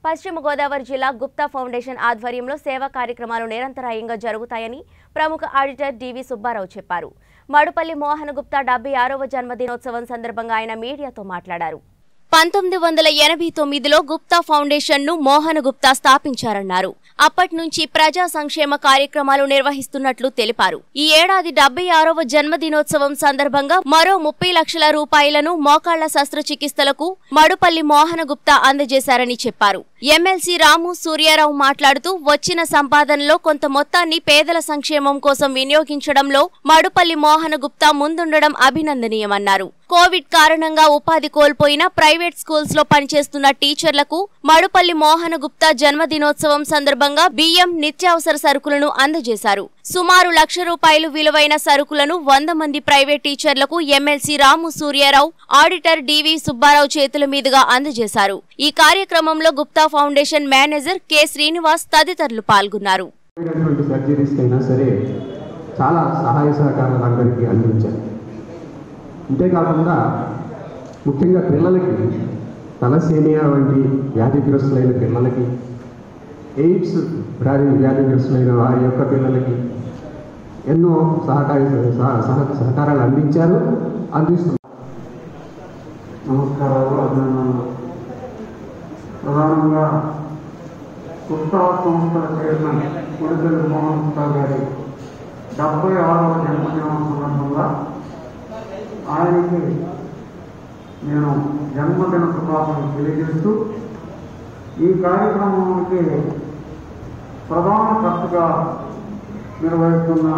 పశ్చిమ గోదావరి జిల్లా గుప్తా ఫౌండేషన్ ఆధ్వర్యంలో సేవా కార్యక్రమాలు నిరంతరాయంగా జరుగుతాయని ప్రముఖ ఆడిటర్ డివి సుబ్బారావు చెప్పారు మడుపల్లి మోహన గుప్తా డెబ్బై ఆరవ జన్మదినోత్సవం సందర్భంగా ఆయన మీడియాతో మాట్లాడారు పంతొమ్మిది వందల ఎనభై తొమ్మిదిలో గుప్తా ఫౌండేషన్ ను మోహన గుప్తా స్థాపించారన్నారు అప్పటి నుంచి ప్రజా సంక్షేమ కార్యక్రమాలు నిర్వహిస్తున్నట్లు తెలిపారు ఈ ఏడాది డెబ్బై ఆరవ జన్మదినోత్సవం సందర్భంగా మరో ముప్పై లక్షల రూపాయలను మోకాళ్ల శస్త్రచికిత్సలకు మడుపల్లి మోహన గుప్తా అందజేశారని చెప్పారు ఎమ్మెల్సీ రాము సూర్యారావు మాట్లాడుతూ వచ్చిన సంపాదనలో కొంత మొత్తాన్ని పేదల సంక్షేమం కోసం వినియోగించడంలో మడుపల్లి మోహన గుప్తా ముందుండడం అభినందనీయమన్నారు కోవిడ్ కారణంగా ఉపాధి కోల్పోయిన ప్రైవేట్ స్కూల్స్ లో పనిచేస్తున్న టీచర్లకు మడుపల్లి మోహన గుప్తా జన్మదినోత్సవం సందర్భంగా బియ్యం నిత్యావసర సరుకులను అందజేశారు సుమారు లక్ష రూపాయలు విలువైన సరుకులను వంద మంది ప్రైవేట్ టీచర్లకు MLC Ramu Suryarao auditor DV Subbarao చేతుల మీదుగా అందజేశారు ఈ కార్యక్రమంలో Gupta foundation manager K Srinivas తదితరులు పాల్గొన్నారు అయినటువంటి సర్జరీస్ అయినా సరే చాలా సహాయ సహకారాలు అందరికీ అందించారు అంతేకాకుండా ముఖ్యంగా పిల్లలకి తలసేమియా వంటి వ్యాధిగ్రస్తులైన పిల్లలకి ఎయిడ్స్ వ్యాధి వ్యాధిగ్రస్తులైన వారి యొక్క పిల్లలకి ఎన్నో సహకార సహ- సహ- సహకారాలు అందించారు అందిస్తున్నారు నమస్కారాలు అభినందనలు ప్రధానంగా గుప్తా సంస్థల చైర్మన్ గుడిపల్లి మోహన్ గుప్తా గారి డెబ్బై ఆరవ జన్మదినం సందర్భంగా ఆయనకి నేను జన్మదిన శుభాకాంక్షలు తెలియజేస్తూ ఈ కార్యక్రమానికి ప్రధాన కర్తగా నిర్వహిస్తున్న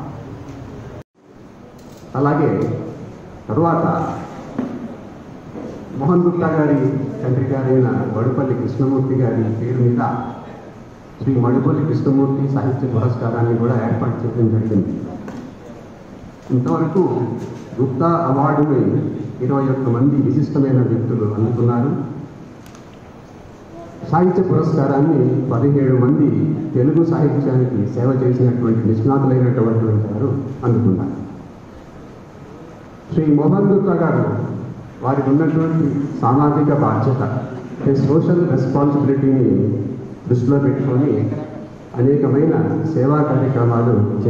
అలాగే తరువాత మోహన్ గుప్తా గారి తండ్రి గారైన మడుపల్లి కృష్ణమూర్తి గారి పేరు మీద శ్రీ మడుపల్లి కృష్ణమూర్తి సాహిత్య పురస్కారాన్ని కూడా ఏర్పాటు చేయడం జరిగింది ఇంతవరకు గుప్తా అవార్డుని ఇరవై ఒక్క మంది విశిష్టమైన వ్యక్తులు అందుకున్నారు సాహిత్య పురస్కారాన్ని పదిహేడు మంది తెలుగు సాహిత్యానికి సేవ చేసినటువంటి నిష్ణాతులైనటువంటి వారు అందుకున్నారు శ్రీ మోహన్ గుప్తా గారు వారికి ఉన్నటువంటి సామాజిక బాధ్యత అంటే సోషల్ రెస్పాన్సిబిలిటీని దృష్టిలో పెట్టుకొని అనేకమైన సేవా కార్యక్రమాలు